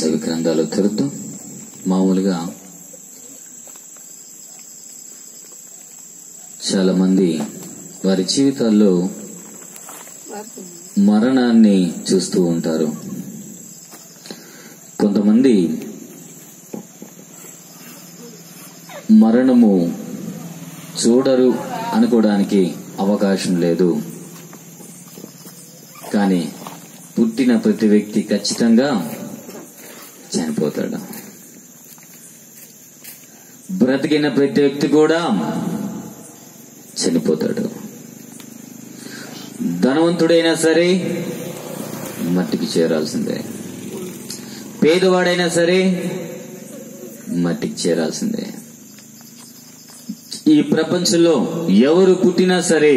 దైవ గ్రంథాలు తిరుగుతాం మామూలుగా చాలా మంది వారి జీవితాల్లో మరణాన్ని చూస్తూ ఉంటారు కొంతమంది మరణము చూడరు అనుకోవడానికి అవకాశం లేదు కానీ పుట్టిన ప్రతి వ్యక్తి ఖచ్చితంగా చనిపోతాడు బ్రతికిన ప్రతి వ్యక్తి కూడా చనిపోతాడు ధనవంతుడైనా సరే మట్టికి చేరాల్సిందే పేదవాడైనా సరే మట్టికి చేరాల్సిందే ఈ ప్రపంచంలో ఎవరు పుట్టినా సరే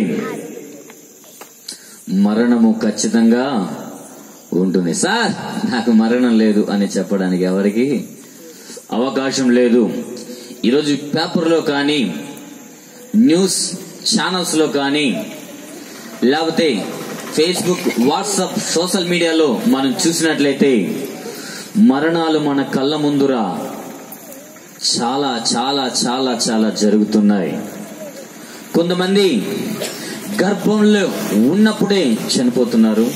మరణము ఖచ్చితంగా ఉంటుంది సార్ నాకు మరణం లేదు అని చెప్పడానికి ఎవరికి అవకాశం లేదు ఈరోజు పేపర్లో కానీ న్యూస్ ఛానల్స్ లో కానీ లేకపోతే ఫేస్బుక్ వాట్సాప్ సోషల్ మీడియాలో మనం చూసినట్లయితే మరణాలు మన కళ్ళ ముందురా చాలా చాలా చాలా చాలా జరుగుతున్నాయి కొంతమంది గర్భంలో ఉన్నప్పుడే చనిపోతున్నారు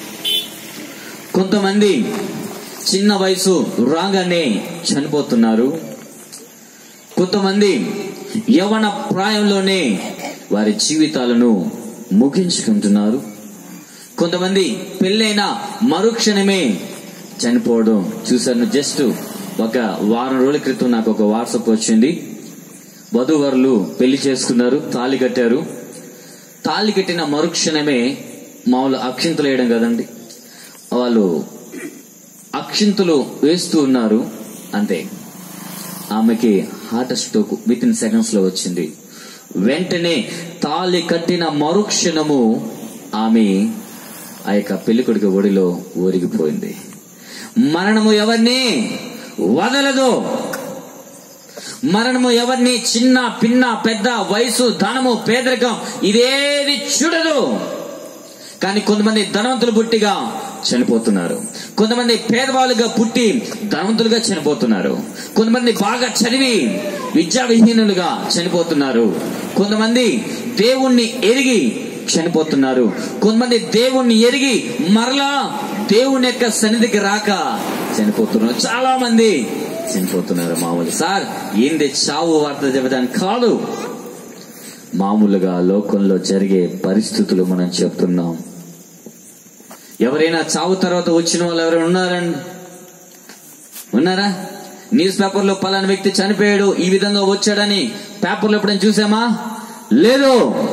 కొంతమంది చిన్న వయసు రాగానే చనిపోతున్నారు కొంతమంది యవన ప్రాయంలోనే వారి జీవితాలను ముగించుకుంటున్నారు కొంతమంది పెళ్ళైన మరుక్షణమే చనిపోవడం చూశాను జస్ట్ ఒక వారం రోజుల క్రితం నాకు ఒక వాట్సాప్ వచ్చింది వధువరులు పెళ్లి చేసుకున్నారు తాళి కట్టారు తాళి కట్టిన మరుక్షణమే మామూలు అక్షింతలు వేయడం కదండి వాళ్ళు అక్షింతలు వేస్తూ ఉన్నారు అంతే ఆమెకి heart stroke within seconds లో వచ్చింది వెంటనే తాళి కట్టిన మరుక్షణము ఆమె ఆ యొక్క పెళ్లికొడుకు ఒడిలో ఊరిగిపోయింది మరణము ఎవరిని వదలదు మరణము ఎవరిని చిన్న పిన్న పెద్ద వయసు ధనము పేదరికం ఇదేది చూడదు కానీ కొంతమంది ధనవంతులు పుట్టిగా చనిపోతున్నారు కొంతమంది పేదవాళ్ళుగా పుట్టి ధనవంతులుగా చనిపోతున్నారు కొంతమంది బాగా చదివి విద్యా విహీనులుగా చనిపోతున్నారు కొంతమంది దేవుణ్ణి ఎరిగి చనిపోతున్నారు కొంతమంది దేవుణ్ణి ఎరిగి మరలా దేవుని యొక్క సన్నిధికి రాక చనిపోతున్నారు చాలా మంది చనిపోతున్నారు మామూలు సార్ ఏంది చావు వార్త చెప్పడానికి కాదు మామూలుగా లోకంలో జరిగే పరిస్థితులు మనం చెప్తున్నాం ఎవరైనా చావు తర్వాత వచ్చిన వాళ్ళు ఎవరైనా ఉన్నారండి ఉన్నారా న్యూస్ పేపర్లో పలానా వ్యక్తి చనిపోయాడు ఈ విధంగా వచ్చాడని పేపర్లో ఎప్పుడైనా చూసామా లేదు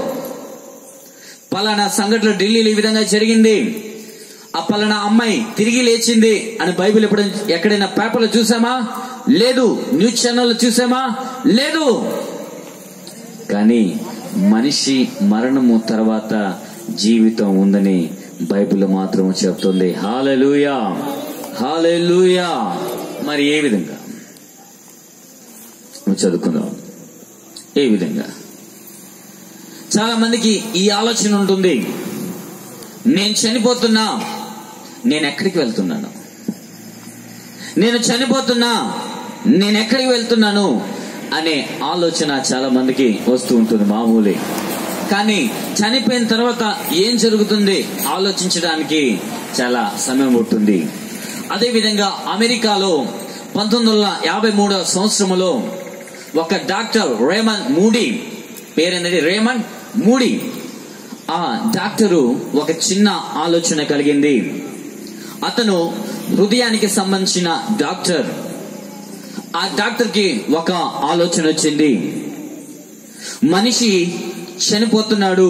పలానా సంఘటన ఢిల్లీలో ఈ విధంగా జరిగింది ఆ పలానా అమ్మాయి తిరిగి లేచింది అని బైబిల్ ఎప్పుడైనా ఎక్కడైనా పేపర్లో చూసామా లేదు న్యూస్ ఛానల్లో చూసామా లేదు కానీ మనిషి మరణము తర్వాత జీవితం ఉందని బైబిల్ మాత్రం చెప్తుంది హాలెలూయా హాలెలూయా మరి ఏ విధంగా నువ్వు చదువుకుందాం ఏ విధంగా చాలా మందికి ఈ ఆలోచన ఉంటుంది నేను చనిపోతున్నా నేను ఎక్కడికి వెళ్తున్నాను నేను చనిపోతున్నా నేను ఎక్కడికి వెళ్తున్నాను అనే ఆలోచన చాలా మందికి వస్తూ ఉంటుంది మామూలే కానీ చనిపోయిన తర్వాత ఏం జరుగుతుంది ఆలోచించడానికి చాలా సమయం ఉంటుంది అదేవిధంగా అమెరికాలో పంతొమ్మిది వందల యాభై మూడవ సంవత్సరంలో ఒక డాక్టర్ రేమన్ మూడీ పేరేంటంటే రేమన్ మూడీ ఆ డాక్టరు ఒక చిన్న ఆలోచన కలిగింది అతను హృదయానికి సంబంధించిన డాక్టర్ ఆ డాక్టర్ కి ఒక ఆలోచన వచ్చింది మనిషి చనిపోతున్నాడు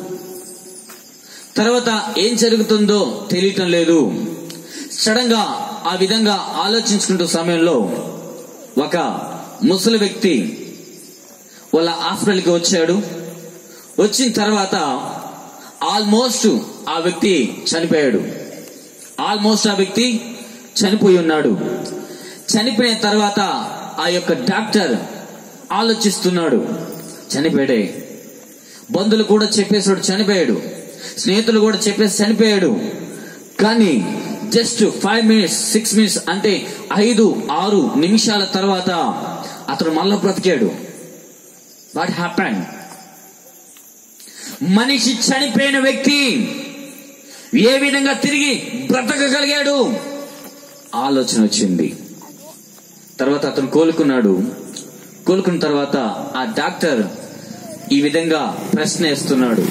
తర్వాత ఏం జరుగుతుందో తెలియటం లేదు సడన్ గా ఆ విధంగా ఆలోచించుకుంటూ సమయంలో ఒక ముసలి వ్యక్తి వాళ్ళ హాస్పిటల్కి వచ్చాడు వచ్చిన తర్వాత ఆల్మోస్ట్ ఆ వ్యక్తి చనిపోయాడు ఆల్మోస్ట్ ఆ వ్యక్తి చనిపోయి ఉన్నాడు చనిపోయిన తర్వాత ఆ యొక్క డాక్టర్ ఆలోచిస్తున్నాడు చనిపోయాడే బంధువులు కూడా చెప్పేసాడు చనిపోయాడు స్నేహితులు కూడా చెప్పేసి చనిపోయాడు కానీ just five minutes six minutes అంటే ఐదు ఆరు నిమిషాల తర్వాత అతను మళ్ళా బ్రతికాడు వాట్ హ్యాపెన్ మనిషి చనిపోయిన వ్యక్తి ఏ విధంగా తిరిగి బ్రతకగలిగాడు ఆలోచన వచ్చింది తర్వాత అతను కోలుకున్నాడు కోలుకున్న తర్వాత ఆ డాక్టర్ ఈ విధంగా ప్రశ్న వేస్తున్నాడు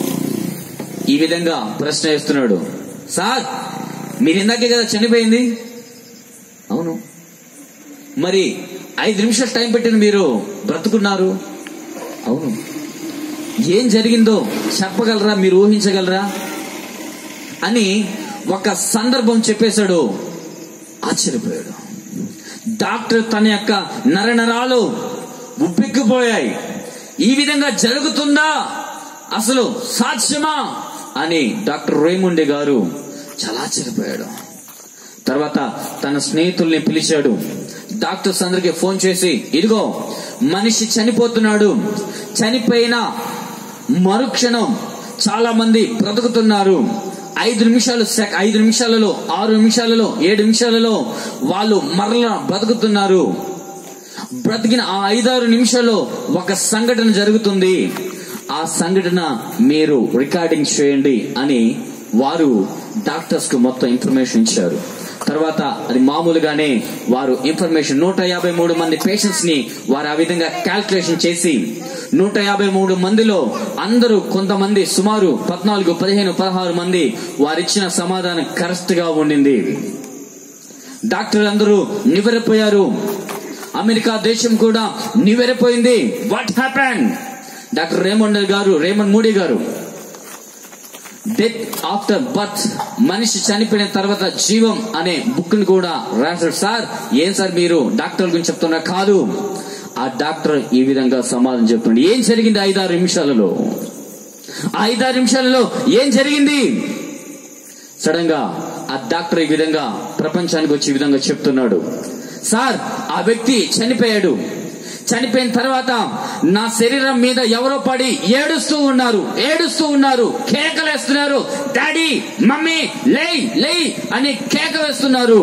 ఈ విధంగా ప్రశ్న వేస్తున్నాడు సార్ మీరు ఇందాకే కదా చనిపోయింది అవును మరి ఐదు నిమిషాలు టైం పెట్టిన మీరు బ్రతుకున్నారు అవును ఏం జరిగిందో చెప్పగలరా మీరు ఊహించగలరా అని ఒక సందర్భం చెప్పేశాడు ఆశ్చర్యపోయాడు డాక్టర్ తన యొక్క నరనరాలు ఉబ్బిక్కిపోయాయి ఈ విధంగా జరుగుతుందా అసలు సాధ్యమా అని డాక్టర్ రేముండే గారు చాలా ఆశ్చర్యపోయాడు తర్వాత తన స్నేహితుల్ని పిలిచాడు డాక్టర్స్ అందరికి ఫోన్ చేసి ఇదిగో మనిషి చనిపోతున్నాడు చనిపోయిన మరుక్షణం చాలా మంది బ్రతుకుతున్నారు ఐదు నిమిషాలు సెక- ఐదు నిమిషాలలో ఆరు నిమిషాలలో ఏడు నిమిషాలలో వాళ్ళు మరల బ్రతుకుతున్నారు బ్రతికిన ఆ ఐదారు నిమిషాల్లో ఒక సంఘటన జరుగుతుంది ఆ సంఘటన మీరు రికార్డింగ్ చేయండి అని వారు డాక్టర్స్ కు మొత్తం ఇన్ఫర్మేషన్ ఇచ్చారు తర్వాత అది మామూలుగానే వారు ఇన్ఫర్మేషన్ నూట యాభై మూడు మంది పేషెంట్స్ ని వారు ఆ విధంగా క్యాల్కులేషన్ చేసి నూట యాభై మూడు మందిలో అందరూ కొంతమంది సుమారు పద్నాలుగు పదిహేను పదహారు మంది వారిచ్చిన సమాధానం కరెక్ట్ గా ఉండింది డాక్టర్లు అందరూ నివ్వెరపోయారు అమెరికా దేశం కూడా నివ్వెరపోయింది వాట్ హ్యాపెన్ డాక్టర్ రేమండ్ గారు రేమండ్ మూడీ గారు డెత్ ఆఫ్టర్ బర్త్ మనిషి చనిపోయిన తర్వాత జీవం అనే బుక్ ని కూడా రాశాడు సార్ ఏం సార్ మీరు డాక్టర్ గురించి చెప్తున్నా కాదు ఆ డాక్టర్ ఈ విధంగా సమాధానం చెప్తున్నాడు ఏం జరిగింది ఐదారు నిమిషాలలో ఆ ఐదారు నిమిషాలలో ఏం జరిగింది సడన్ గా ఆ డాక్టర్ ఈ విధంగా ప్రపంచానికి వచ్చి ఈ విధంగా చెప్తున్నాడు సార్ ఆ వ్యక్తి చనిపోయాడు చనిపోయిన తర్వాత నా శరీరం మీద ఎవరో పడి ఏడుస్తూ ఉన్నారు ఏడుస్తూ ఉన్నారు కేకలేస్తున్నారు డాడీ మమ్మీ లేయ్ లేయ్ అని కేక వేస్తున్నారు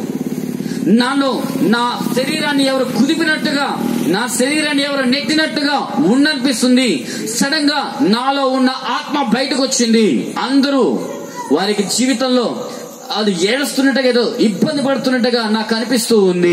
నాలో నా శరీరాన్ని ఎవరు కుదిపినట్టుగా నా శరీరాన్ని ఎవరు నెట్టినట్టుగా ఉన్ననిపిస్తుంది సడన్ గా నాలో ఉన్న ఆత్మ బయటకు వచ్చింది అందరూ వారికి జీవితంలో అది ఏడుస్తున్నట్టుగా ఏదో ఇబ్బంది పడుతున్నట్టుగా నాకు అనిపిస్తూ ఉంది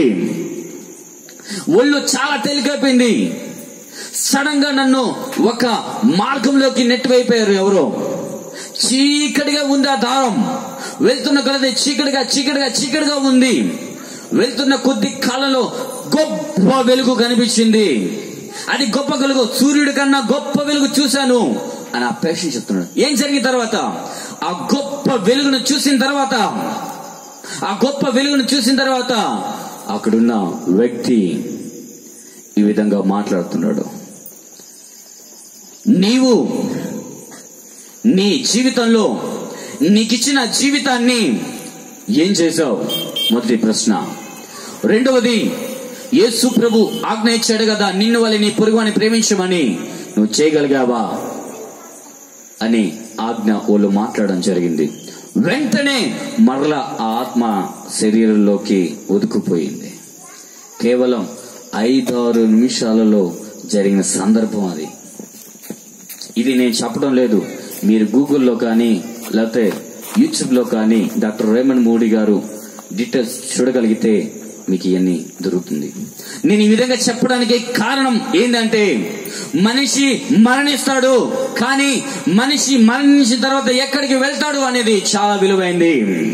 ఒళ్ళు చాలా తేలికైపోయింది సడన్ గా నన్ను ఒక మార్గంలోకి నెట్టివైపోయారు ఎవరో చీకటిగా ఉంది ఆ దారం వెళ్తున్న కొలది చీకటిగా చీకటిగా చీకటిగా ఉంది వెళ్తున్న కొద్ది కాలంలో గొప్ప వెలుగు కనిపించింది అది గొప్ప వెలుగు సూర్యుడి కన్నా గొప్ప వెలుగు చూశాను అని ఆ పేషెంట్ చెప్తున్నాడు ఏం జరిగిన తర్వాత ఆ గొప్ప వెలుగును చూసిన తర్వాత ఆ గొప్ప వెలుగును చూసిన తర్వాత అక్కడున్న వ్యక్తి ఈ విధంగా మాట్లాడుతున్నాడు నీవు నీ జీవితంలో నీకిచ్చిన జీవితాన్ని ఏం చేశావు మొదటి ప్రశ్న రెండవది యేసు ప్రభు ఆజ్ఞ ఇచ్చాడు కదా నిన్ను వల్ల నీ పొరుగుని ప్రేమించమని నువ్వు చేయగలిగావా అని ఆజ్ఞ వాళ్ళు మాట్లాడడం జరిగింది వెంటనే మరలా ఆ ఆత్మ శరీరంలోకి ఒదుకుపోయింది కేవలం ఐదారు నిమిషాలలో జరిగిన సందర్భం అది ఇది నేను చెప్పడం లేదు మీరు గూగుల్లో కానీ లేకపోతే యూట్యూబ్ లో కానీ డాక్టర్ రేమండ్ మోడీ గారు డీటెయిల్స్ చూడగలిగితే మీకు ఇవన్నీ దొరుకుతుంది నేను ఈ విధంగా చెప్పడానికి కారణం ఏంటంటే మనిషి మరణిస్తాడు కానీ మనిషి మరణించిన తర్వాత ఎక్కడికి వెళ్తాడు అనేది చాలా విలువైంది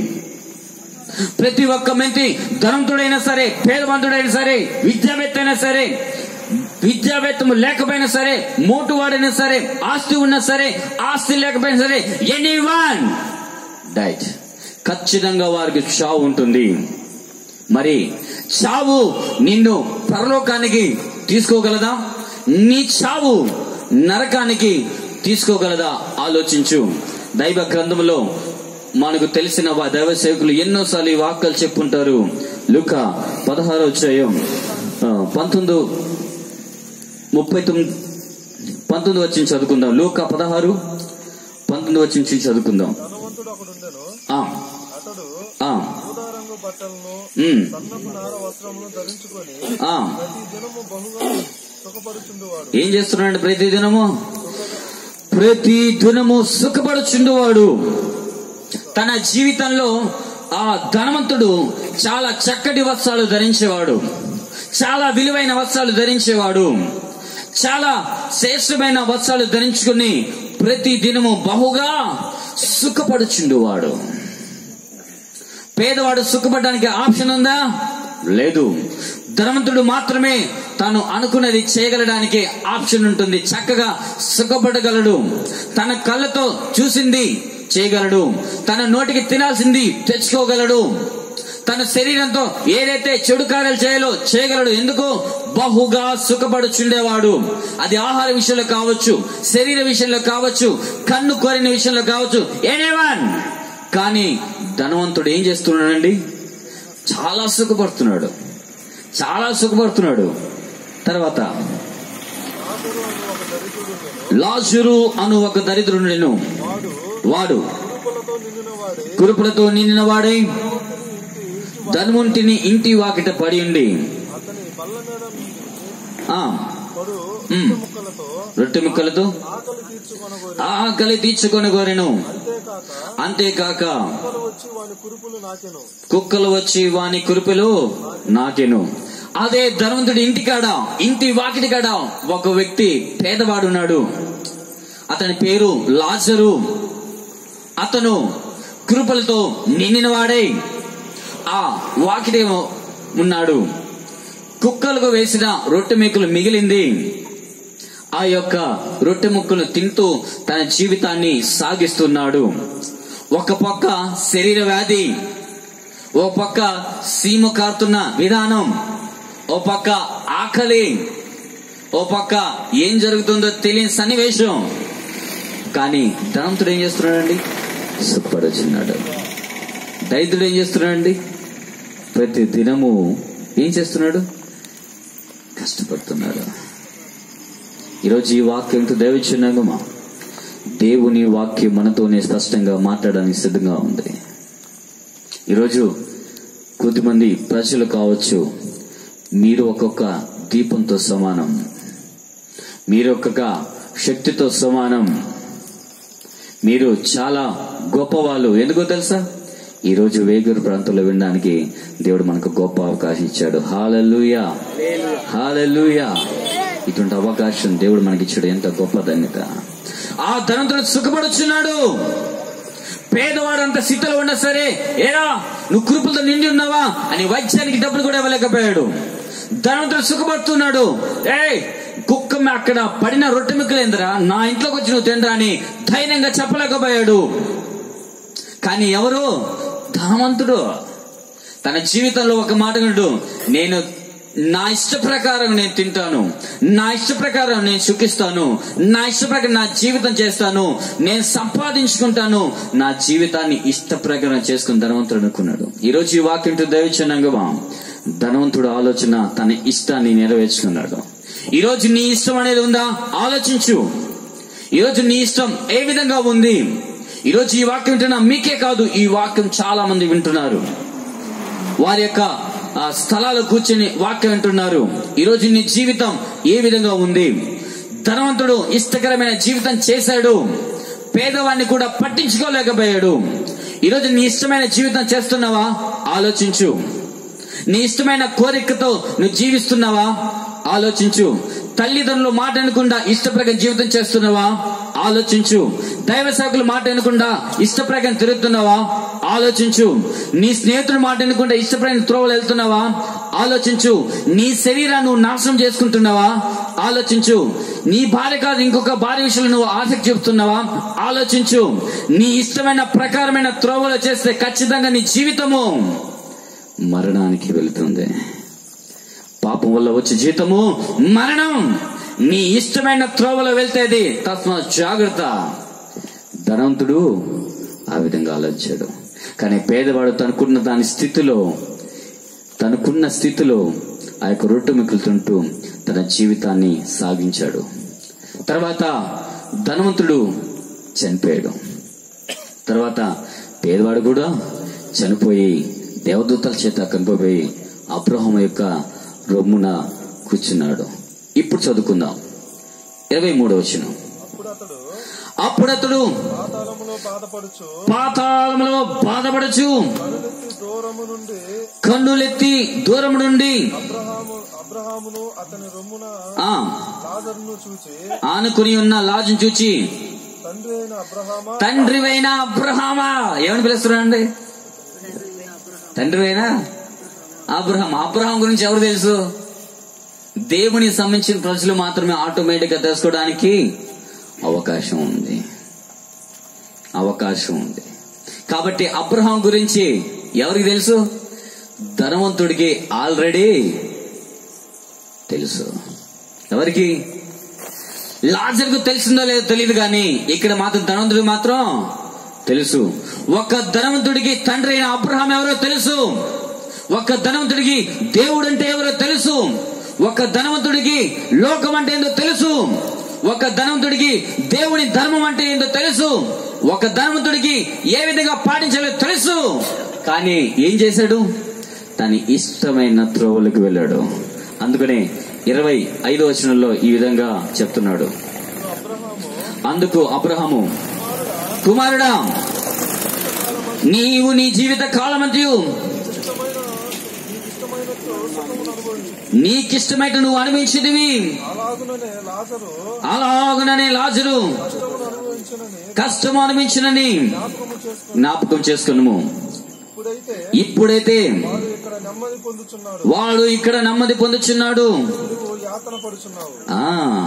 ప్రతి ఒక్క మంది ధనంతుడైనా సరే పేదవంతుడైనా సరే విద్యావేత్త అయినా సరే విద్యావేత్తము లేకపోయినా సరే మోటువాడైనా సరే ఆస్తి ఉన్నా సరే ఆస్తి లేకపోయినా సరే ఎనీ వన్ డైట్ ఖచ్చితంగా వారికి చావు ఉంటుంది మరి చావు నిన్ను పరలోకానికి తీసుకోగలదా నీ చావు నరకానికి తీసుకోగలదా ఆలోచించు దైవ గ్రంథంలో మనకు తెలిసిన వా దైవ సేవకులు ఎన్నోసార్లు ఈ వాక్యాలు చెప్పుంటారు లుక పదహారో అధ్యాయం ఆ, పంతొమ్మిది ముప్పై తొమ్మిది పంతొమ్మిది వచ్చి చదువుకుందాం లూక పదహారు పంతొమ్మిది వచ్చి చదువుకుందాం ధనవంతుడు ఒకడు ఉండెను ఆ, అతడు ఆ, ఊదా రంగు బట్టలను ఉమ్, సన్నపు నార వస్త్రములు ధరించుకొని ఆ. ప్రతి దినము బహుగా సుఖపడుచుండువాడు ఏం చేస్తున్నాడు ప్రతి దినము ప్రతి దినము సుఖపడుచుండువాడు తన జీవితంలో ఆ ధనవంతుడు చాలా చక్కటి వస్త్రాలు ధరించేవాడు చాలా విలువైన వస్త్రాలు ధరించేవాడు చాలా శ్రేష్టమైన వస్త్రాలు ధరించుకుని ప్రతి దినము బహుగా సుఖపడుచుండువాడు పేదవాడు సుఖపడడానికి ఆప్షన్ ఉందా లేదు ధనవంతుడు మాత్రమే తాను అనుకున్నది చేయగలడానికి ఆప్షన్ ఉంటుంది చక్కగా సుఖపడగలడు తన కళ్ళతో చూసింది చేయగలడు తన నోటికి తినాల్సింది తెచ్చుకోగలడు తన శరీరంతో ఏదైతే చెడు కార్యాలు చేయాలో చేయగలడు ఎందుకు బహుగా సుఖపడుచుండేవాడు అది ఆహార విషయంలో కావచ్చు శరీర విషయంలో కావచ్చు కన్ను కోరిన విషయంలో కావచ్చు ఎనీవన్ కానీ ధనవంతుడు ఏం చేస్తున్నాడండి చాలా సుఖపడుతున్నాడు చాలా సుఖపడుతున్నాడు తర్వాత లాజరు అని ఒక దరిద్రుడు లాజరు నేను అను ఒక దరిద్రుడు వాడు వాడు కురుపులతో నిండిన వాడే కురుపులతో నిండిన వాడై ఇంటి ధనవంతుని ఇంటి వాకిట పడి ఉండి అతని బల్ల మీద ఆ పడు ఉమ్. ముక్కలతో రొట్టె ముక్కలతో ఆకలి తీర్చుకొనగోరి ఆకలి తీర్చుకొని కోరెను అంతేకాక అంతేకాక కుక్కలు వచ్చి వాని కురుపులు నాకెను కుక్కలు వచ్చి వాని కురుపులు నాకెను అదే ధనవంతుడి ఇంటి కాడ ఇంటి వాకిటి కాడ ఒక వ్యక్తి పేదవాడున్నాడు అతని పేరు లాజరు అతను కృపలతో నిండినవాడై ఆ వాకిటి ఉన్నాడు కుక్కలకు వేసిన రొట్టె మేకులు మిగిలింది ఆ యొక్క రొట్టె ముక్కలు తింటూ తన జీవితాన్ని సాగిస్తున్నాడు ఒక పక్క శరీర వ్యాధి ఓ పక్క సీమ కారుతున్న విధానం ఓ పక్క ఆకలి ఓ పక్క ఏం జరుగుతుందో తెలియని సన్నివేశం కానీ ధనంతుడు ఏం చేస్తున్నాడండి సుఖపడుచున్నాడు దైత్రుడు ఏం చేస్తున్నాడండి ప్రతి దినము ఏం చేస్తున్నాడు కష్టపడుతున్నాడు ఈరోజు ఈ వాక్యంతో దయవిచ్చున్నాగమా దేవుని వాక్యం మనతోనే స్పష్టంగా మాట్లాడడానికి సిద్ధంగా ఉంది ఈరోజు కొద్దిమంది ప్రజలు కావచ్చు మీరు ఒక్కొక్క దీపంతో సమానం మీరు ఒక్కొక్క శక్తితో సమానం మీరు చాలా గొప్పవాళ్ళు ఎందుకో తెలుసా ఈ రోజు వేగూరు ప్రాంతంలో వినడానికి దేవుడు మనకు గొప్ప అవకాశం ఇచ్చాడు హాలూయా హాలూయా ఇటువంటి అవకాశం దేవుడు మనకి ఇచ్చాడు ఎంత గొప్ప ధన్యత ఆ ధనంతుడు సుఖపడుచున్నాడు పేదవాడు అంత స్థితిలో ఉన్నా సరే ఏరా నువ్వు కృపలతో నిండి ఉన్నావా అని వైద్యానికి డబ్బులు కూడా ఇవ్వలేకపోయాడు ధనవంతుడు సుఖపడుతున్నాడు ఏ కుక్క మే- అక్కడ పడిన రొట్టె ముక్కలేందిరా నా ఇంట్లోకి వచ్చి నువ్వు తినరా అని ధైర్యంగా చెప్పలేకపోయాడు కానీ ఎవరు ధనవంతుడు తన జీవితంలో ఒక మాట వినడు నేను నా ఇష్ట ప్రకారం నేను తింటాను నా ఇష్ట ప్రకారం నేను సుఖిస్తాను నా ఇష్ట ప్రకారం నా జీవితం చేస్తాను నేను సంపాదించుకుంటాను నా జీవితాన్ని ఇష్ట ప్రకారం చేసుకుని ధనవంతుడు అనుకున్నాడు ఈ రోజు ఈ వాక్యం దయవిచ్చనంగమా ధనవంతుడు ఆలోచన తన ఇష్టాన్ని నెరవేర్చుకున్నాడు ఈ రోజు నీ ఇష్టం అనేది ఉందా ఆలోచించు ఈ రోజు నీ ఇష్టం ఏ విధంగా ఉంది ఈ రోజు ఈ వాక్యం వింటున్నా మీకే కాదు ఈ వాక్యం చాలా మంది వింటున్నారు వారి యొక్క ఆ, స్థలాలు కూర్చొని వాక్యం వింటున్నారు ఈ రోజు నీ జీవితం ఏ విధంగా ఉంది ధనవంతుడు ఇష్టకరమైన జీవితం చేశాడు పేదవాడిని కూడా పట్టించుకోలేకపోయాడు ఈరోజు నీ ఇష్టమైన జీవితం చేస్తున్నావా ఆలోచించు నీ ఇష్టమైన కోరికతో నువ్వు జీవిస్తున్నావా ఆలోచించు తల్లిదండ్రులు మాట అనకుండా ఇష్టప్రకారం జీవితం చేస్తున్నావా ఆలోచించు దైవ సేవకులు మాట అనకుండా ఇష్టప్రకారం తిరుగుతున్నావా ఆలోచించు నీ స్నేహితుడు మాట అనకుండా ఇష్టప్రకారం త్రోవలు వెళ్తున్నావా ఆలోచించు నీ శరీరాన్ని నువ్వు నాశనం చేసుకుంటున్నావా ఆలోచించు నీ భార్య కాదు ఇంకొక భార్య విషయంలో నువ్వు ఆసక్తి చూపుతున్నావా ఆలోచించు నీ ఇష్టమైన ప్రకారమైన త్రోవలు చేస్తే ఖచ్చితంగా నీ జీవితము మరణానికి వెళుతుంది పాపం వల్ల వచ్చే జీతము మరణం నీ ఇష్టమైన త్రోవలో వెళ్తేది తస్మ జాగ్రత్త ధనవంతుడు ఆ విధంగా ఆలోచించాడు కానీ పేదవాడు తనకున్న దాని స్థితిలో తనకున్న స్థితిలో ఆ యొక్క రొట్టె మిగులుతుంటూ తన జీవితాన్ని సాగించాడు తర్వాత ధనవంతుడు చనిపోయాడు తర్వాత పేదవాడు కూడా చనిపోయి దేవదూతల చేత కనిపోయి అబ్రహం యొక్క రొమ్మున కూర్చున్నాడు ఇప్పుడు చదువుకుందాం ఇరవై మూడో వచ్చిన అప్పుడు అతడు అప్పుడు అతడు పాతాళములో బాధపడుచు పాతాళంలో బాధపడచ్చు కనులెత్తి దూరము నుండి కన్నులెత్తి దూరం నుండి అబ్రహాము అబ్రహామును అతని రొమ్మున ఆ లాజరును చూచి ఆనుకుని ఉన్న లాజును చూచి తండ్రి అయిన అబ్రహామా తండ్రివైన అబ్రహామా ఏమని పిలుస్తున్నారండి తండ్రివైన అబ్రహాం అబ్రహాం గురించి ఎవరు తెలుసు దేవునికి సంబంధించిన ప్రజలు మాత్రమే ఆటోమేటిక్ గా తెలుసుకోవడానికి అవకాశం ఉంది అవకాశం ఉంది కాబట్టి అబ్రహాం గురించి ఎవరికి తెలుసు ధనవంతుడికి ఆల్రెడీ తెలుసు ఎవరికి లాజర్కు తెలిసిందో లేదో తెలియదు కానీ ఇక్కడ మాత్రం ధనవంతుడికి మాత్రం తెలుసు ఒక ధనవంతుడికి తండ్రి అయిన అబ్రహాం ఎవరో తెలుసు ఒక ధనవంతుడికి దేవుడు అంటే ఎవరో తెలుసు ఒక ధనవంతుడికి లోకం అంటే ఏందో తెలుసు ఒక ధనవంతుడికి దేవుని ధర్మం అంటే ఏందో తెలుసు ఒక ధనవంతుడికి ఏ విధంగా పాటించాలో తెలుసు కానీ ఏం చేశాడు తన ఇష్టమైన త్రోవలకు వెళ్ళాడు అందుకనే ఇరవై ఐదో వచనంలో ఈ విధంగా చెప్తున్నాడు అబ్రహాము అందుకు అబ్రహము కుమారుడా నీవు నీ జీవిత కాలమంతయు ఇష్టమైన నీకు ఇష్టమైనట్టు సుఖమును అనుభవించు నీకిష్టమైట నువ్వు అనుభవించినవి అలాగుననే లాజరు అలాగుననే లాజరు కష్టమును అనుభవించునని కష్టము అనిపించినని జ్ఞాపకము చేసుకుని జ్ఞాపకం చేసుకున్నాము ఇప్పుడైతే ఇప్పుడైతే వాడు ఇక్కడ నెమ్మది పొందుచున్నాడు వాడు ఇక్కడ నెమ్మది పొందుచున్నాడు నువ్వు యాతన పడుచున్నావు ఆ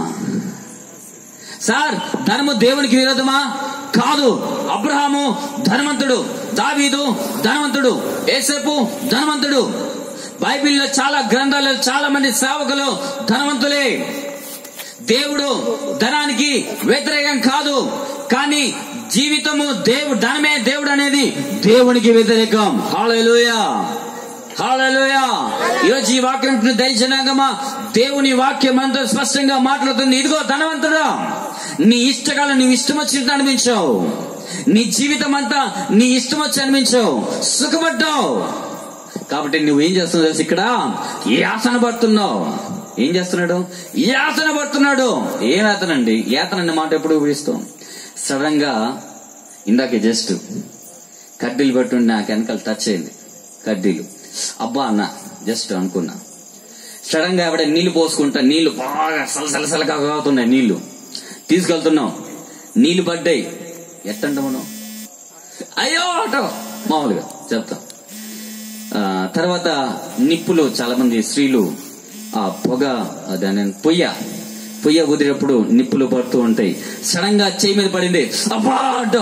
సార్ ధనము దేవునికి విరోధమా కాదు అబ్రహాము ధనవంతుడు దావీదు ధనవంతుడు ఏసేపు ధనవంతుడు బైబిల్లో చాలా గ్రంథాల్లో చాలా మంది సేవకులు ధనవంతులే దేవుడు ధనానికి వ్యతిరేకం కాదు కానీ జీవితము దేవుడు ధనమే దేవుడు అనేది దేవునికి వ్యతిరేకం హాలూయా హాలూయా ఈరోజు ఈ వాక్యం దయచనాగమా దేవుని వాక్యం అంతా స్పష్టంగా మాట్లాడుతుంది ఇదిగో ధనవంతుడా నీ ఇష్టకాలం నువ్వు ఇష్టం వచ్చినట్టు అనిపించావు నీ జీవితం అంతా నీ ఇష్టం వచ్చి అనిపించావు సుఖపడ్డావు కాబట్టి నువ్వేం చేస్తున్నావు తెలుసు ఇక్కడ యాతన పడుతున్నావు ఏం చేస్తున్నాడు యాతన పడుతున్నాడు ఏం యాతన అండి యాతన అనే మాట ఎప్పుడు ఉపయోగిస్తాం సడన్ గా ఇందాక జస్ట్ కడ్డీలు పట్టుండి నాకు వెనకాల టచ్ అయింది కడ్డీలు అబ్బా అన్న జస్ట్ అనుకున్నా సడన్ గా ఆవిడ నీళ్లు పోసుకుంటా నీళ్లు బాగా సలసలసలగా కాగుతున్నాయి నీళ్లు తీసుకెళ్తున్నాం నీళ్లు పడ్డాయి ఎట్టంట మనం అయ్యో ఆటో మామూలుగా చెప్తాం ఆ, తర్వాత నిప్పులు చాలా మంది స్త్రీలు ఆ పొగ దాని పొయ్య పొయ్య కుదిరేటప్పుడు నిప్పులు పడుతూ ఉంటాయి సడన్ గా చేయి మీద పడింది అబ్బా అంటో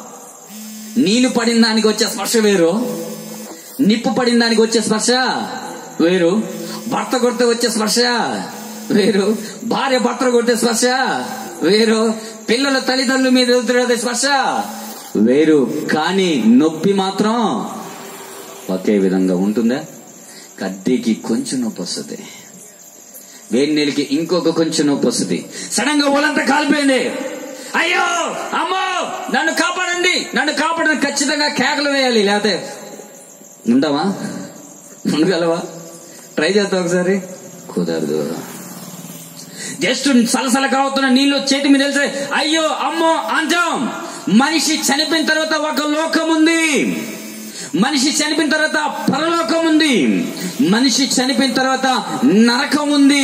నీళ్లు పడిన దానికి వచ్చే స్పర్శ వేరు నిప్పు పడిన దానికి వచ్చే స్పర్శ వేరు భర్త కొడితే వచ్చే స్పర్శ వేరు భార్య భర్త కొట్టే స్పర్శ వేరు పిల్లల తల్లిదండ్రుల మీద ఎదురే స్పర్శ వేరు కానీ నొప్పి మాత్రం ఒకే విధంగా ఉంటుందా కడ్డీకి కొంచెం నొప్పి వస్తుంది వేడి నీళ్ళకి ఇంకొక కొంచెం నొప్పి వస్తుంది సడన్ గా ఒళ్ళంతా కాలిపోయింది అయ్యో అమ్మో నన్ను కాపాడండి నన్ను కాపాడండి ఖచ్చితంగా కేకలు వేయాలి లేకపోతే ఉంటావా ఉండగలవా ట్రై చేస్తా ఒకసారి కుదరదు జస్ట్ సలసల కావుతున్న నీళ్లు చేతి మీద తెలిసే అయ్యో అమ్మో అంటాం మనిషి చనిపోయిన తర్వాత ఒక లోకం ఉంది మనిషి చనిపోయిన తర్వాత పరలోకం ఉంది మనిషి చనిపోయిన తర్వాత నరకం ఉంది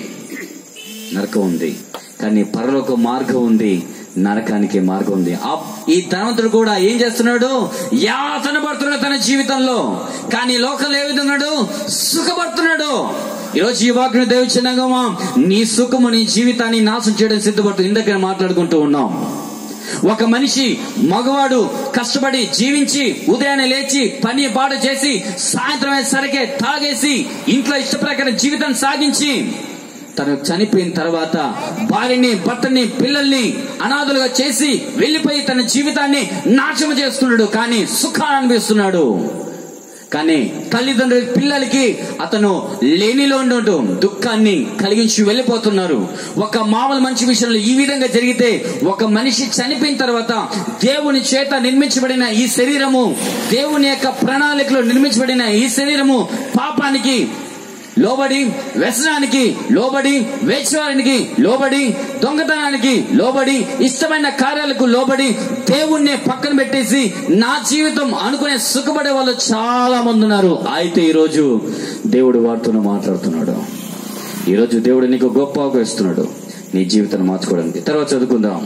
నరకం ఉంది కానీ పరలోక మార్గం ఉంది నరకానికి మార్గం ఉంది ఆ- ఈ ధనవంతుడు కూడా ఏం చేస్తున్నాడు యాతన పడుతున్నాడు తన జీవితంలో కానీ లోకంలో ఏ విధంగా ఉన్నాడు? సుఖపడుతున్నాడు ఈరోజు ఈ వాక్యం దేవచ్చినగమా నీ సుఖము నీ జీవితాన్ని నాశనం చేయడం సిద్ధపడుతుంది ఇందాక మాట్లాడుకుంటూ ఉన్నాం ఒక మనిషి మగవాడు కష్టపడి జీవించి ఉదయాన్నే లేచి పని పాట చేసి సాయంత్రం అయ్యేసరికే తాగేసి ఇంట్లో ఇష్ట ప్రకారం జీవితం సాగించి తను చనిపోయిన తర్వాత భార్యని భర్తని పిల్లల్ని అనాథులుగా చేసి వెళ్లిపోయి తన జీవితాన్ని నాశనం చేస్తున్నాడు కానీ సుఖాన్ని అనిపిస్తున్నాడు కానీ తల్లిదండ్రుల పిల్లలకి అతను లేనిలో ఉండటం దుఃఖాన్ని కలిగించి వెళ్ళిపోతున్నారు ఒక మామూలు మంచి విషయంలో ఈ విధంగా జరిగితే ఒక మనిషి చనిపోయిన తర్వాత దేవుని చేత నిర్మించబడిన ఈ శరీరము దేవుని యొక్క ప్రణాళికలో నిర్మించబడిన ఈ శరీరము పాపానికి లోబడి వ్యసనానికి లోబడి వేచవానికి లోబడి దొంగతనానికి లోబడి ఇష్టమైన కార్యాలకు లోబడి దేవుణ్ణి పక్కన పెట్టేసి నా జీవితం అనుకునే సుఖపడే వాళ్ళు చాలా మంది ఉన్నారు అయితే ఈరోజు దేవుడు వారితో మాట్లాడుతున్నాడు ఈరోజు దేవుడు నీకు గొప్ప అవకాశం ఇస్తున్నాడు నీ జీవితాన్ని మార్చుకోవడానికి తర్వాత చదువుకుందాం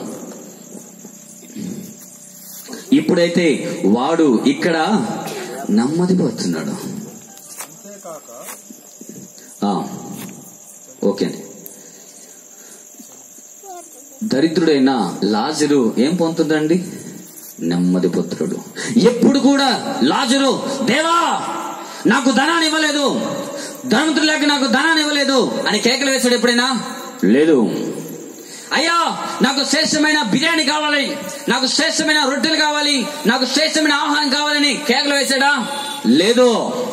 ఇప్పుడైతే వాడు ఇక్కడ నెమ్మదిపోతున్నాడు అంతేకాక ఆ, ఓకే అండి దరిద్రుడైన లాజరు ఏం పొందుతుందండి నెమ్మది పుత్రుడు ఎప్పుడు కూడా లాజరు దేవా నాకు ధనాన్ని ఇవ్వలేదు ధనవంతుడు లేక నాకు ధనాన్ని ఇవ్వలేదు అని కేకలు వేశాడు ఎప్పుడైనా లేదు అయ్యా నాకు శ్రేష్టమైన బిర్యానీ కావాలి నాకు శ్రేష్టమైన రొట్టెలు కావాలి నాకు శ్రేష్టమైన ఆహారం కావాలని కేకలు వేశాడా లేదు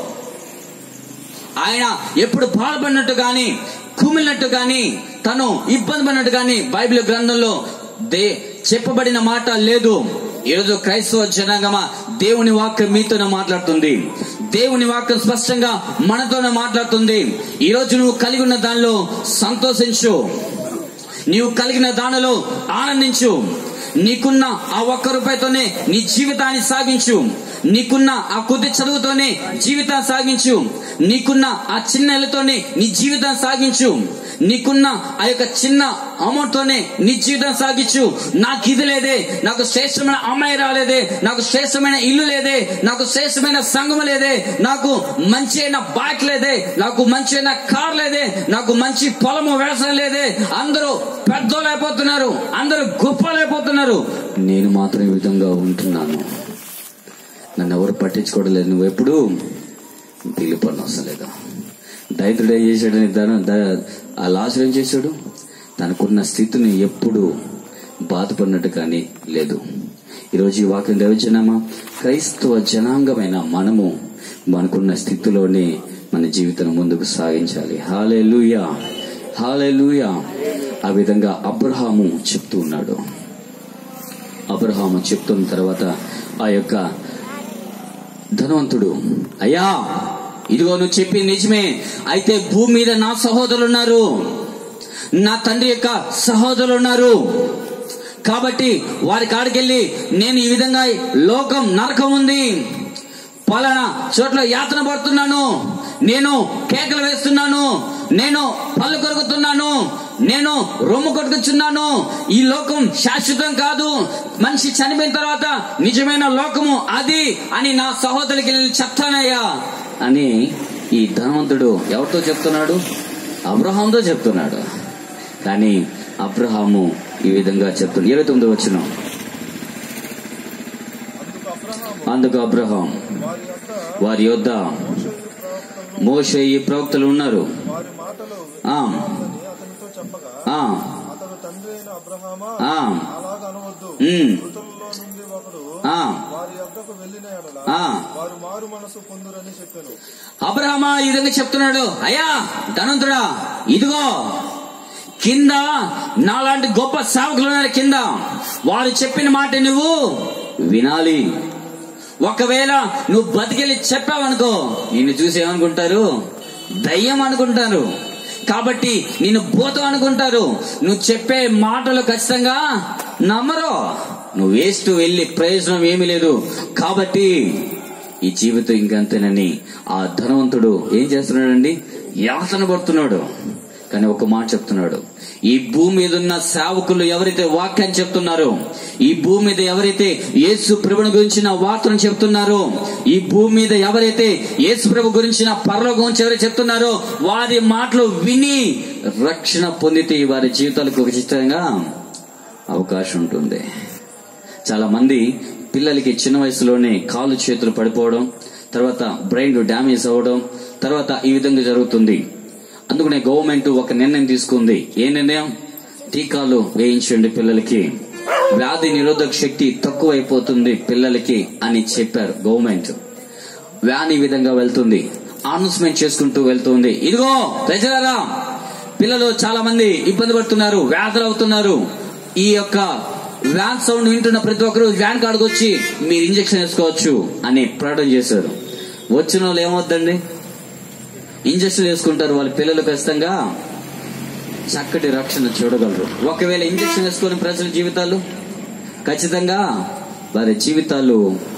ఆయన ఎప్పుడు బాధపడినట్టు గాని కుమిలినట్టు గాని తను ఇబ్బంది పడినట్టు గాని బైబిల్ గ్రంథంలో దే చెప్పబడిన మాట లేదు ఈరోజు క్రైస్తవ జనాంగమా దేవుని వాక్యం మీతోనే మాట్లాడుతుంది దేవుని వాక్యం స్పష్టంగా మనతోనే మాట్లాడుతుంది ఈ రోజు నువ్వు కలిగి ఉన్న దానిలో సంతోషించు నీవు కలిగిన దానిలో ఆనందించు నీకున్న ఆ ఒక్క రూపాయితోనే నీ జీవితాన్ని సాగించు నీకున్న ఆ కొద్ది చదువుతోనే జీవితాన్ని సాగించు నీకున్న ఆ చిన్న ఇళ్ళతోనే నీ జీవితాన్ని సాగించు నీకున్న ఆ యొక్క చిన్న అమౌంట్ తోనే నీ జీవితం సాగించు నాకు ఇది లేదే నాకు శ్రేష్టమైన అమ్మాయి రాలేదే నాకు శ్రేష్టమైన ఇల్లు లేదే నాకు శ్రేష్టమైన సంఘం లేదే నాకు మంచి అయిన బైక్ లేదే నాకు మంచి అయిన కార్ లేదే నాకు మంచి పొలము వ్యవసాయం లేదే అందరూ పెద్దోళ్ళైపోతున్నారు అందరూ గొప్పలైపోతున్నారు నేను మాత్రం ఈ విధంగా ఉంటున్నాను నన్ను ఎవరు పట్టించుకోవడం లేదు నువ్వు ఎప్పుడు పిలుపని అవసరం లేదా దైత్రుడు ఏం చేశాడని ధన ద- ఆ లాసుడు ఏం చేశాడు తనకున్న స్థితిని ఎప్పుడు బాధపడినట్టు కానీ లేదు ఈరోజు ఈ వాక్యం దైవజనమా క్రైస్తవ జనాంగమైన మనము మనకున్న స్థితిలోనే మన జీవితం ముందుకు సాగించాలి హాలే లూయా హాలే ఆ విధంగా అబ్రహాము చెప్తూ ఉన్నాడు అబ్రహాము చెప్తున్న తర్వాత ఆ యొక్క ధనవంతుడు అయ్యా ఇదిగో నువ్వు చెప్పింది నిజమే అయితే భూమి మీద నా సహోదరులు ఉన్నారు నా తండ్రి యొక్క సహోదరులు ఉన్నారు కాబట్టి వారి కాడికెళ్ళి నేను ఈ విధంగా లోకం నరకం ఉంది పలానా చోట్ల యాతన పడుతున్నాను నేను కేకలు వేస్తున్నాను నేను పళ్ళు కొరుకుతున్నాను నేను రొమ్ము కొట్టుకుచున్నాను ఈ లోకం శాశ్వతం కాదు మనిషి చనిపోయిన తర్వాత నిజమైన లోకము అది అని నా సహోదరికి నేను చెప్తానయ్యా అని ఈ ధనవంతుడు ఎవరితో చెప్తున్నాడు అబ్రహాంతో చెప్తున్నాడు కానీ అబ్రహాము ఈ విధంగా చెప్తున్నాడు ఇరవై తొమ్మిది వచ్చిన అందుకు అందుకు అబ్రహాము అబ్రహాం వారి యొక్క వారి యొద్ద ప్రవక్తలను మోషే ఈ ప్రవక్తలు ఉన్నారు వారి మాటలు ఆ. వినాలని అతనితో చెప్పగా ఆ అతడు తండ్రి అయిన అబ్రహామా ఆ అలాగ అనవద్దు ఉమ్. మృతులలో నుండి ఒకడు ఆ వారి యొద్దకు వెళ్ళిన ఎడల ఆ. వారు మారు మనసు పొందురని చెప్పాను అబ్రహమా ఈ విధంగా చెప్తున్నాడు అయ్యా ధనంతుడా ఇదిగో కింద నాలాంటి గొప్ప సేవకులు ఉన్నారు కింద వారు చెప్పిన మాట నువ్వు వినాలి ఒకవేళ నువ్వు బతికెళ్ళి చెప్పావనుకో నిన్ను చూసి ఏమనుకుంటారు దయ్యం అనుకుంటారు కాబట్టి నిన్ను భూతం అనుకుంటారు నువ్వు చెప్పే మాటలు ఖచ్చితంగా నమ్మరు నువ్వు వేస్ట్ వెళ్ళి ప్రయోజనం ఏమీ లేదు కాబట్టి ఈ జీవితం ఇంకంతేనని ఆ ధనవంతుడు ఏం చేస్తున్నాడండి యాతన పడుతున్నాడు కానీ ఒక మాట చెప్తున్నాడు ఈ భూమి మీద ఉన్న సేవకులు ఎవరైతే వాక్యాన్ని చెప్తున్నారో ఈ భూమి మీద ఎవరైతే యేసు ప్రభుని గురించిన వార్తను చెప్తున్నారో ఈ భూమి మీద ఎవరైతే యేసు ప్రభు గురించిన పరలోకం గురించి ఎవరైతే చెప్తున్నారో వారి మాటలు విని రక్షణ పొందితే వారి జీవితాలకు ఒక చిత్రంగా అవకాశం ఉంటుంది చాలా మంది పిల్లలకి చిన్న వయసులోనే కాళ్ళు చేతులు పడిపోవడం తర్వాత బ్రెయిన్ డ్యామేజ్ అవ్వడం తర్వాత ఈ విధంగా జరుగుతుంది అందుకనే గవర్నమెంట్ ఒక నిర్ణయం తీసుకుంది ఏ నిర్ణయం టీకాలు వేయించండి పిల్లలకి వ్యాధి నిరోధక శక్తి తక్కువైపోతుంది పిల్లలకి అని చెప్పారు గవర్నమెంట్ వ్యాన్ ఈ విధంగా వెళ్తుంది అనౌన్స్మెంట్ చేసుకుంటూ వెళ్తుంది ఇదిగో ప్రజలారా పిల్లలు చాలా మంది ఇబ్బంది పడుతున్నారు వ్యాధులు అవుతున్నారు ఈ యొక్క వ్యాన్ సౌండ్ వింటున్న ప్రతి ఒక్కరు వ్యాన్ కాడికి వచ్చి మీరు ఇంజక్షన్ వేసుకోవచ్చు అని ప్రకటన చేశారు వచ్చిన వాళ్ళు ఏమవుద్దండి ఇంజక్షన్ వేసుకుంటారు వాళ్ళ పిల్లలు ఖచ్చితంగా చక్కటి రక్షణ చూడగలరు ఒకవేళ ఇంజక్షన్ వేసుకుని ప్రజల జీవితాలు ఖచ్చితంగా వారి జీవితాలు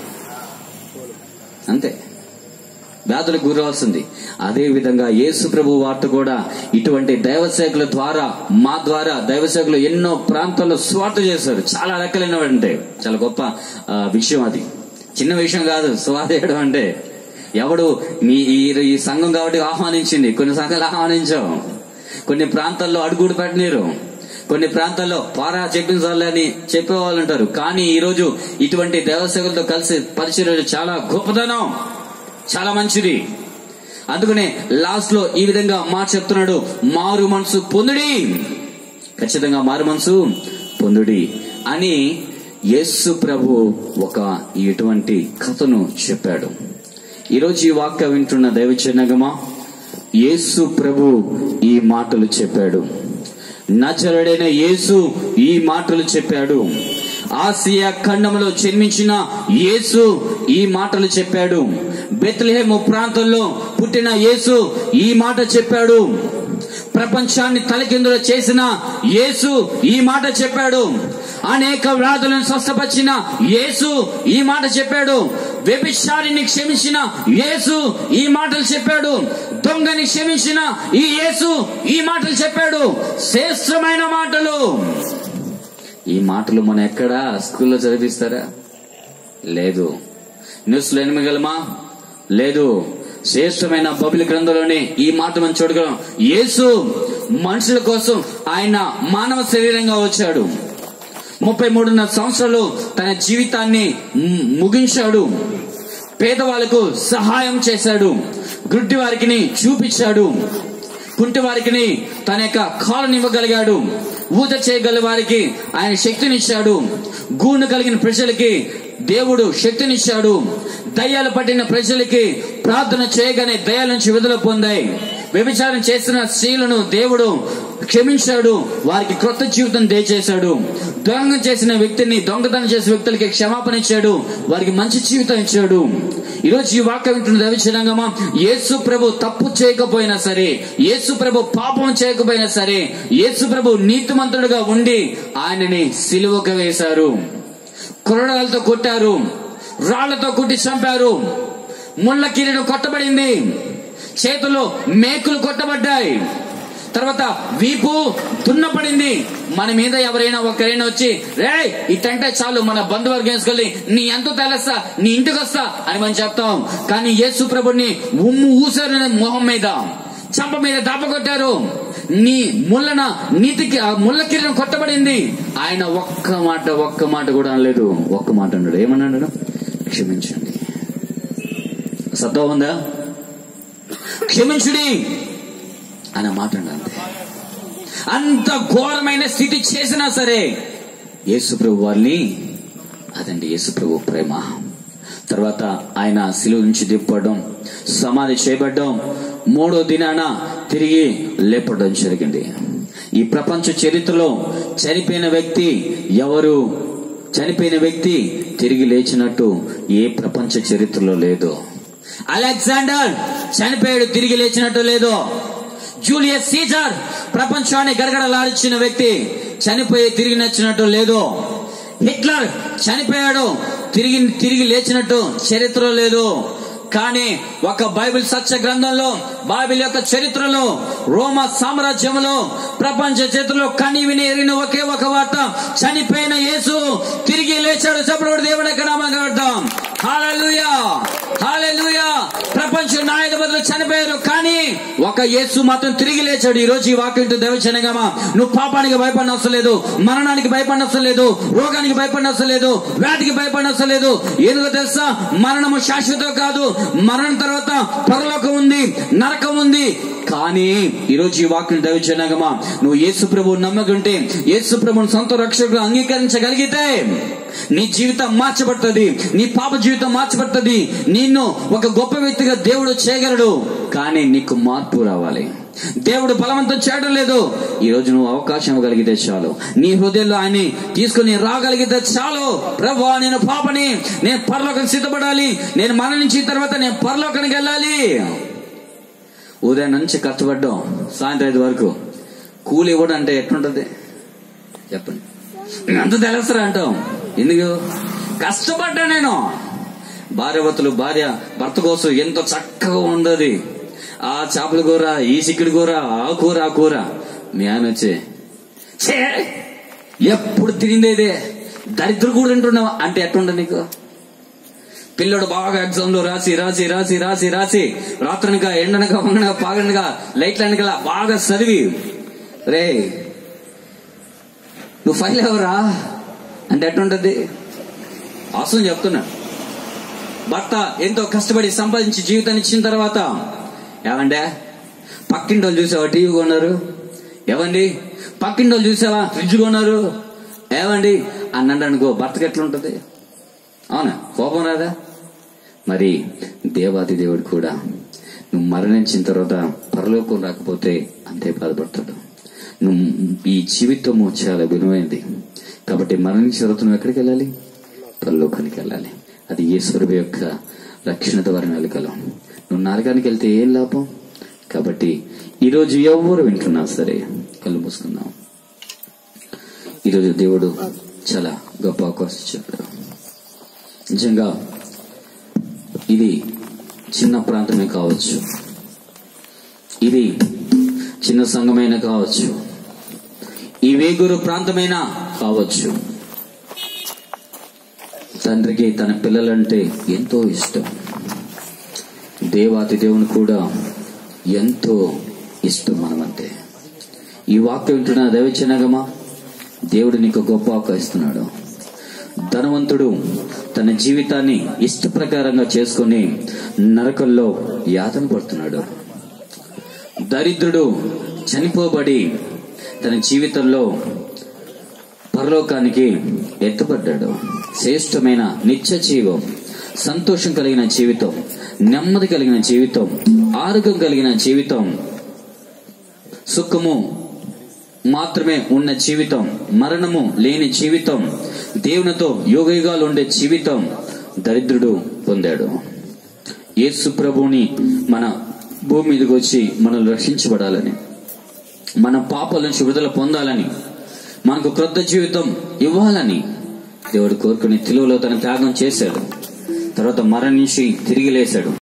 అంతే వ్యాధులకు గురవలసింది అదే విధంగా యేసు ప్రభు వార్త కూడా ఇటువంటి దైవసేకుల ద్వారా మా ద్వారా దైవసేకులు ఎన్నో ప్రాంతాల్లో స్వార్థ చేశారు చాలా లెక్కలేనివంటే చాలా గొప్ప ఆ, విషయం అది చిన్న విషయం కాదు స్వార్థ చేయడం అంటే ఎవడు మీ ఈ ఈ సంఘం కాబట్టి ఆహ్వానించింది కొన్ని సంఘాలు ఆహ్వానించాం కొన్ని ప్రాంతాల్లో అడుగుడు పెట్టనీరు కొన్ని ప్రాంతాల్లో పారా చెప్పించాలి అని చెప్పేవాళ్ళు ఉంటారు కానీ ఈ రోజు ఇటువంటి దేవసేవలతో కలిసి పరిచయం చాలా గొప్పదనం చాలా మంచిది అందుకనే లాస్ట్ లో ఈ విధంగా మాట చెప్తున్నాడు మారు మనసు పొందుడి ఖచ్చితంగా మారు మనసు పొందుడి అని యేసు ప్రభు ఒక ఇటువంటి కథను చెప్పాడు ఈరోజు ఈ వాక్య వింటున్న దైవచనగమా యేసు ప్రభు ఈ మాటలు చెప్పాడు నచరుడైన యేసు ఈ మాటలు చెప్పాడు ఆసియా ఖండంలో జన్మించిన యేసు ఈ మాటలు చెప్పాడు బెత్లెహేము ప్రాంతంలో పుట్టిన యేసు ఈ మాట చెప్పాడు ప్రపంచాన్ని తలకిందులు చేసిన యేసు ఈ మాట చెప్పాడు అనేక వ్యాధులను స్వస్థపరిచిన యేసు ఈ మాట చెప్పాడు వ్యభిచారిని క్షమించిన యేసు ఈ మాటలు చెప్పాడు దొంగని క్షమించిన ఈ యేసు ఈ మాటలు చెప్పాడు శ్రేష్టమైన మాటలు ఈ మాటలు మనం ఎక్కడా స్కూల్లో చదివిస్తారా లేదు న్యూస్ లో ఎనిమిగలమా లేదు శ్రేష్టమైన బబులి గ్రంథంలోనే ఈ మాట మనం చూడగలం యేసు మనుషుల కోసం ఆయన మానవ శరీరంగా వచ్చాడు ముప్పై మూడున్నర సంవత్సరాలు తన జీవితాన్ని ము- ముగించాడు పేదవాళ్లకు సహాయం చేశాడు గుడ్డి వారికి చూపించాడు కుంటి వారికి తన యొక్క కాలను ఇవ్వగలిగాడు ఊత చేయగల వారికి ఆయన శక్తినిచ్చాడు గూను కలిగిన ప్రజలకి దేవుడు శక్తినిచ్చాడు దయ్యాలు పట్టిన ప్రజలకి ప్రార్థన చేయగానే దయ్యాల నుంచి విడుదల పొందాయి వ్యభిచారం చేసిన స్త్రీలను దేవుడు క్షమించాడు వారికి క్రొత్త జీవితం దయచేశాడు దొంగ చేసిన వ్యక్తిని దొంగతనం చేసిన వ్యక్తులకి క్షమాపణ ఇచ్చాడు వారికి మంచి జీవితం ఇచ్చాడు ఈరోజు ఈ వాక్యం వింటున్న దైవచనంగమా యేసు ప్రభు తప్పు చేయకపోయినా సరే యేసు ప్రభు పాపం చేయకపోయినా సరే యేసు ప్రభు నీతిమంతుడుగా ఉండి ఆయనని సిలువకు వేశారు కొరడాలతో కొట్టారు రాళ్లతో కుట్టి చంపారు ముళ్ళ కిరీటం కొట్టబడింది చేతుల్లో మేకులు కొట్టబడ్డాయి తర్వాత వీపు దున్నపడింది మన మీద ఎవరైనా ఒకరైనా వచ్చి రే ఇటంటే చాలు మన బంధువర్గం వేసుకెళ్ళి నీ ఎంతో తెలుస్తా నీ ఇంటికి వస్తా అని మనం చెప్తాం కానీ యేసు ప్రభుని ఉమ్ము ఊసారు మొహం మీద చంప మీద దెబ్బ కొట్టారు నీ ముళ్ళన నీతికి ఆ ముళ్ళ కిరీటం కొట్టబడింది ఆయన ఒక్క మాట ఒక్క మాట కూడా అనలేదు ఒక్క మాట అన్నాడు ఏమన్నాడు క్షమించండి సత్తా ఉందా క్షమించుడి అనే మాట అండి అంతే అంత ఘోరమైన స్థితి చేసినా సరే యేసుప్రభు వారిని అదండి యేసుప్రభు ప్రేమ తర్వాత ఆయన శిలువ నుంచి దిప్పడం సమాధి చేయబడ్డం మూడో దినాన తిరిగి లేపడం జరిగింది ఈ ప్రపంచ చరిత్రలో చనిపోయిన వ్యక్తి ఎవరు చనిపోయిన వ్యక్తి తిరిగి లేచినట్టు ఏ ప్రపంచ చరిత్రలో లేదు అలెగ్జాండర్ చనిపోయాడు తిరిగి లేచినట్టు లేదు జూలియస్ సీజర్ ప్రపంచాన్ని గడగడలాడించిన వ్యక్తి చనిపోయి తిరిగి నచ్చినట్టు లేదు హిట్లర్ చనిపోయాడు తిరిగి తిరిగి లేచినట్టు చరిత్ర లేదు కానీ ఒక బైబిల్ సత్య గ్రంథంలో బైబిల్ యొక్క చరిత్రలో రోమా సామ్రాజ్యంలో ప్రపంచ చరిత్రలో కని విని ఎరిగిన ఒకే ఒక వార్త చనిపోయిన యేసు తిరిగి లేచాడు చెప్పడు దేవుడు ఎక్కడ నామకడతాం హాలూయా హాలూయా ప్రపంచ నాయక బదులు చనిపోయారు కానీ ఒక యేసు మాత్రం తిరిగి లేచాడు ఈ రోజు ఈ వాక్యంతో దైవచనగమా నువ్వు పాపానికి భయపడిన అవసరం లేదు మరణానికి భయపడిన అవసరం లేదు రోగానికి భయపడిన అవసరం లేదు వ్యాధికి భయపడిన అవసరం లేదు ఎందుకో తెలుసా మరణము శాశ్వతం కాదు మరణం తర్వాత పరలోకం ఉంది నరకం ఉంది కానీ ఈ రోజు ఈ వాక్యం దైవచనగమా నువ్వు యేసు ప్రభువు నమ్మకుంటే యేసు ప్రభుని సొంత రక్షకుడు అంగీకరించగలిగితే నీ జీవితం మార్చబడుతుంది నీ పాప జీవితం మార్చబడుతుంది నిన్ను ఒక గొప్ప వ్యక్తిగా దేవుడు చేయగలడు కానీ నీకు మార్పు రావాలి దేవుడు బలవంతం చేయడం లేదు ఈ రోజు నువ్వు అవకాశం ఇవ్వగలిగితే చాలు నీ హృదయంలో ఆయన్ని తీసుకుని రాగలిగితే చాలు ప్రభు నేను పాపని నేను పరలోకం సిద్ధపడాలి నేను మరణించిన తర్వాత నేను పరలోకానికి వెళ్ళాలి ఉదయం నుంచి కష్టపడ్డాం సాయంత్రం ఐదు వరకు కూలి ఇవ్వడం అంటే ఎట్లుంటది చెప్పండి అంత తెలుసరా అంటాం ఎందుకు కష్టపడ్డా నేను భార్యవతులు భార్య భర్త కోసం ఎంతో చక్కగా ఉండదు ఆ చేపల కూర ఈ చిక్కుడు కూర ఆ కూర ఆ కూర మీ ఆయన వచ్చి "ఛే, ఎప్పుడు తినిందేదే దరిద్ర కూడా తింటున్నావా అంటే ఎట్లుండ నీకు పిల్లడు బాగా ఎగ్జామ్ లో రాసి రాసి రాసి రాసి రాసి రాత్రనక ఎండనక వంగనక పాగనక లైట్ల వెనకాల బాగా చదివి రే నువ్వు ఫైల్ ఎవరా అంటే ఎట్లుంటది వాస్తవం చెప్తున్నా భర్త ఎంతో కష్టపడి సంపాదించి జీవితాన్ని ఇచ్చిన తర్వాత ఏమండే పక్కింటి వాళ్ళు చూసావా టీవీ కొన్నారు ఏమండి పక్కింటి వాళ్ళు చూసావా ఫ్రిడ్జ్ కొన్నారు ఏమండి అన్నాడు అనుకో భర్తకి ఎట్లుంటది అవునా కోపం రాదా మరి దేవాది దేవుడు కూడా నువ్వు మరణించిన తర్వాత పరలోకం రాకపోతే అంతే బాధపడతాడు నువ్వు ఈ జీవితము చాలా విలువైనది కాబట్టి మరణించిన తర్వాత నువ్వు ఎక్కడికి వెళ్ళాలి పరలోకానికి వెళ్ళాలి అది ఈశ్వరుడు యొక్క రక్షణ ద్వారా నలకలం నువ్వు నరకానికి వెళ్తే ఏం లాభం కాబట్టి ఈరోజు ఎవరు వింటున్నా సరే కళ్ళు మూసుకుందాం ఈరోజు దేవుడు చాలా గొప్ప అవకాశం ఇచ్చాడు నిజంగా ఇది చిన్న ప్రాంతమే కావచ్చు ఇది చిన్న సంఘమైన కావచ్చు ఈ వేగురు ప్రాంతమైనా కావచ్చు తండ్రికి తన పిల్లలంటే ఎంతో ఇష్టం దేవాతి దేవుని కూడా ఎంతో ఇష్టం మనమంటే ఈ వాక్యం వింటున్న దైవచనగమా దేవుడు నీకు గొప్ప అవకాశం ఇస్తున్నాడు ధనవంతుడు తన జీవితాన్ని ఇష్ట ప్రకారంగా చేసుకుని నరకంలో యాతన పడుతున్నాడు దరిద్రుడు చనిపోబడి తన జీవితంలో పరలోకానికి ఎత్తుపడ్డాడు శ్రేష్టమైన నిత్య జీవం సంతోషం కలిగిన జీవితం నెమ్మది కలిగిన జీవితం ఆరోగ్యం కలిగిన జీవితం సుఖము మాత్రమే ఉన్న జీవితం మరణము లేని జీవితం దేవునితో యోగయుగాలు ఉండే జీవితం దరిద్రుడు పొందాడు యేసు ప్రభుని మన భూమి మీదకి వచ్చి మనల్ని రక్షించబడాలని మన పాపాల నుంచి విడుదల పొందాలని మనకు క్రొత్త జీవితం ఇవ్వాలని దేవుడు కోరుకుని తెలుగులో తన త్యాగం చేశాడు తర్వాత మరణించి తిరిగి లేశాడు